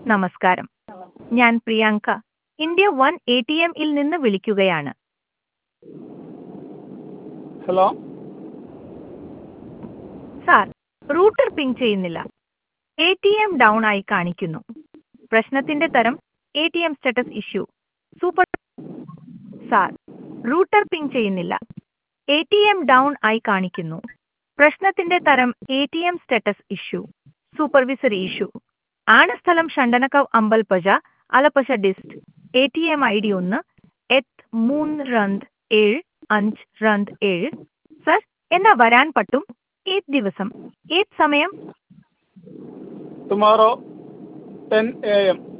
നമസ്കാരം ഞാൻ Priyanka India one A T എമ്മിൽ നിന്ന് വിളിക്കുകയാണ് ഹലോ സാർ റൂട്ടർ പിങ് ചെയ്യുന്നില്ല എ ടി എം ഡൗൺ ആയി കാണിക്കുന്നു പ്രശ്നത്തിന്റെ തരം A T M status issue super sir router ping ചെയ്യുന്നില്ല എ ടി എം ഡൗൺ ആയി കാണിക്കുന്നു പ്രശ്നത്തിന്റെ തരം A T M status issue supervisory issue ആണ് സ്ഥലം ഷണ്ടനക്കവ് Ambalappuzha Alappuzha dist A T M I D ഒന്ന് എത്ത് മൂന്ന് രണ്ട് ഏഴ് അഞ്ച് രണ്ട് ഏഴ് സർ എന്നാ വരാൻ പറ്റും ഏത് ദിവസം ഏത് സമയം ടുമോറോ ടെൻ എ എം